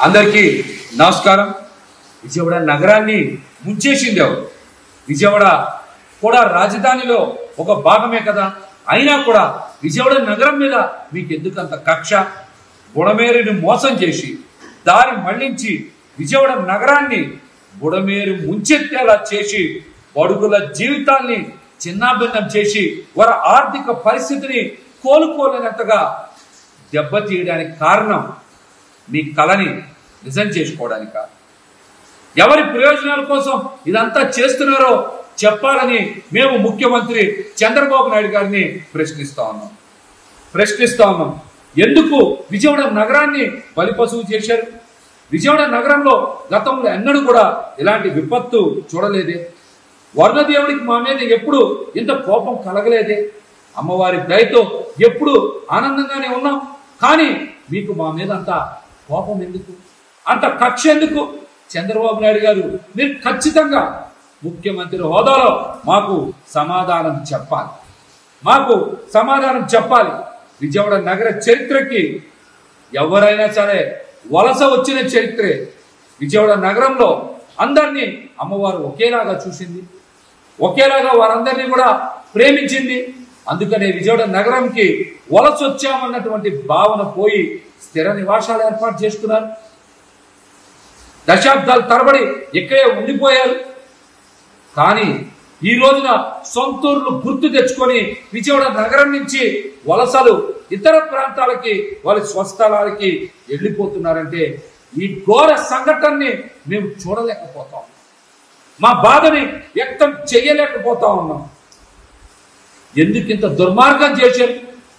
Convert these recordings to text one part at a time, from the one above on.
అందరికీ నమస్కారం విజయవాడ నగరాన్ని ముంచేసింది ఎవరు విజయవాడ కూడా రాజధానిలో ఒక భాగమే కదా అయినా కూడా విజయవాడ నగరం మీద మీకు ఎందుకంత కక్ష బుడమేరుని మోసం చేసి దారి మళ్లించి విజయవాడ నగరాన్ని బుడమేరు ముంచెత్తేలా చేసి బడుగుల జీవితాల్ని చిన్నాభిన్నం చేసి వారి ఆర్థిక పరిస్థితిని కోలుకోలేనంతగా దెబ్బతీయడానికి కారణం మీ కళని నిజం చేసుకోవడానిక ఎవరి ప్రయోజనాల కోసం ఇదంతా చేస్తున్నారో చెప్పాలని మేము ముఖ్యమంత్రి చంద్రబాబు నాయుడు గారిని ప్రశ్నిస్తా ఉన్నాం ప్రశ్నిస్తా ఉన్నాం ఎందుకు విజయవాడ నగరాన్ని బలిపశువు చేశారు విజయవాడ నగరంలో గతంలో ఎన్నడూ కూడా ఇలాంటి విపత్తు చూడలేదే వర్ణదేవుడికి మా మీద ఎప్పుడు ఇంత కోపం కలగలేదే అమ్మవారి దయతో ఎప్పుడు ఆనందంగానే ఉన్నాం కానీ మీకు మా మీద అంత కోపం ఎందుకు అంత కక్ష ఎందుకు చంద్రబాబు నాయుడు గారు మీరు ఖచ్చితంగా ముఖ్యమంత్రి హోదాలో మాకు సమాధానం చెప్పాలి మాకు సమాధానం చెప్పాలి విజయవాడ నగర చరిత్రకి ఎవరైనా సరే వలస వచ్చిన చరిత్రే విజయవాడ నగరంలో అందరినీ అమ్మవారు ఒకేలాగా చూసింది ఒకేలాగా వారందరినీ కూడా ప్రేమించింది అందుకనే విజయవాడ నగరంకి వలస వచ్చామన్నటువంటి భావన పోయి స్థిర నివాసాలు ఏర్పాటు చేసుకున్నారు దశాబ్దాల తరబడి ఇక్కడే ఉండిపోయారు కానీ ఈ రోజున సొంతూరులు గుర్తు తెచ్చుకొని విజయవాడ నగరం నుంచి వలసలు ఇతర ప్రాంతాలకి వాళ్ళ స్వస్థలాలకి వెళ్ళిపోతున్నారంటే ఈ ఘోర సంఘటనని మేము చూడలేకపోతాం మా బాధని వ్యక్తం చేయలేకపోతా ఉన్నాం ఎందుకు ఇంత దుర్మార్గం చేశారు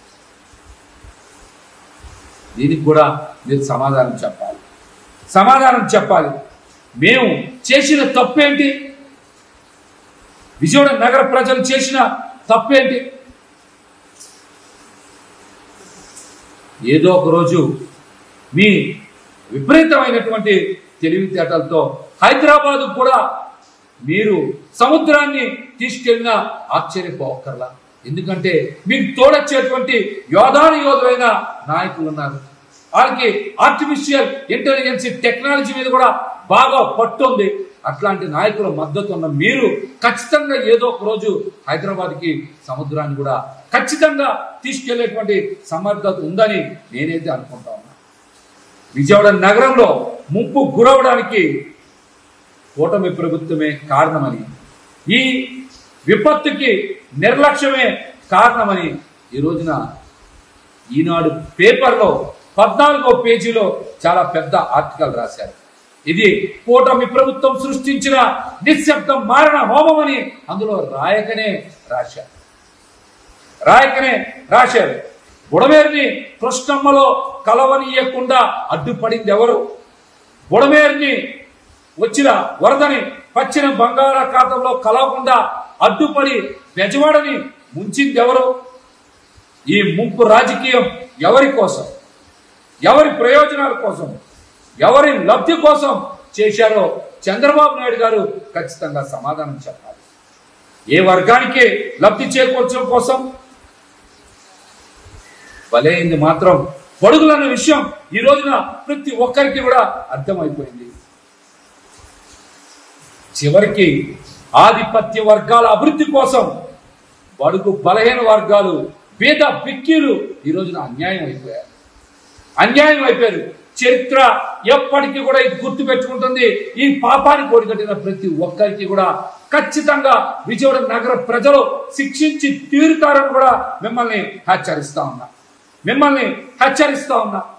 దీనికి కూడా మీరు సమాధానం చెప్పాలి సమాధానం చెప్పాలి మేము చేసిన తప్పేంటి విజయవాడ నగర ప్రజలు చేసిన తప్పేంటి ఏదో ఒక రోజు మీ విపరీతమైనటువంటి తెలివితేటలతో హైదరాబాద్ కూడా మీరు సముద్రాన్ని తీసుకెళ్ళినా ఆశ్చర్యపోకర్లా ఎందుకంటే మీకు తోడొచ్చేటువంటి యోధాను యోధులైన నాయకులు ఉన్నారు వాళ్ళకి ఆర్టిఫిషియల్ ఇంటెలిజెన్స్ టెక్నాలజీ మీద కూడా బాగా పట్టుంది అట్లాంటి నాయకుల మద్దతు ఉన్న మీరు ఖచ్చితంగా ఏదో ఒక రోజు హైదరాబాద్కి సముద్రాన్ని కూడా ఖచ్చితంగా తీసుకెళ్లేటువంటి సమర్థత ఉందని నేనైతే అనుకుంటా ఉన్నా విజయవాడ నగరంలో ముంపు గురవడానికి కూటమి ప్రభుత్వమే కారణమని ఈ విపత్తుకి నిర్లక్ష్యమే కారణమని ఈ రోజున ఈనాడు పేపర్లో పద్నాలుగో పేజీలో చాలా పెద్ద ఆర్టికల్ రాశారు ఇది కూటమి ప్రభుత్వం సృష్టించిన నిశ్శబ్దం మారణ హోమం అని అందులో రాయకనే రాశారు రాయకనే రాశారు బుడమేరుని కృష్ణమ్మలో కలవనీయకుండా అడ్డుపడింది ఎవరు బుడమేరుని వచ్చిన వరదని పచ్చిన బంగాళాఖాతంలో కలవకుండా అడ్డుపడి బెజవాడని ముంచింది ఎవరు ఈ ముంపు రాజకీయం ఎవరి కోసం ఎవరి ప్రయోజనాల కోసం ఎవరి లబ్ధి కోసం చేశారో చంద్రబాబు నాయుడు గారు ఖచ్చితంగా సమాధానం చెప్పాలి ఏ వర్గానికి లబ్ధి చేకూర్చడం కోసం బలైంది మాత్రం పొడుగులన్న విషయం ఈ రోజున ప్రతి ఒక్కరికి కూడా అర్థమైపోయింది చివరికి ఆధిపత్య వర్గాల అభివృద్ధి కోసం బడుగు బలహీన వర్గాలు పేద బిక్కీలు ఈ రోజున అన్యాయం అయిపోయారు అన్యాయం అయిపోయారు చరిత్ర ఎప్పటికీ కూడా ఇది గుర్తు పెట్టుకుంటుంది ఈ పాపానికి ఓడిగట్టిన ప్రతి ఒక్కరికి కూడా ఖచ్చితంగా విజయవాడ నగర ప్రజలు శిక్షించి తీరుతారని కూడా మిమ్మల్ని హెచ్చరిస్తా ఉన్నా మిమ్మల్ని హెచ్చరిస్తా ఉన్నా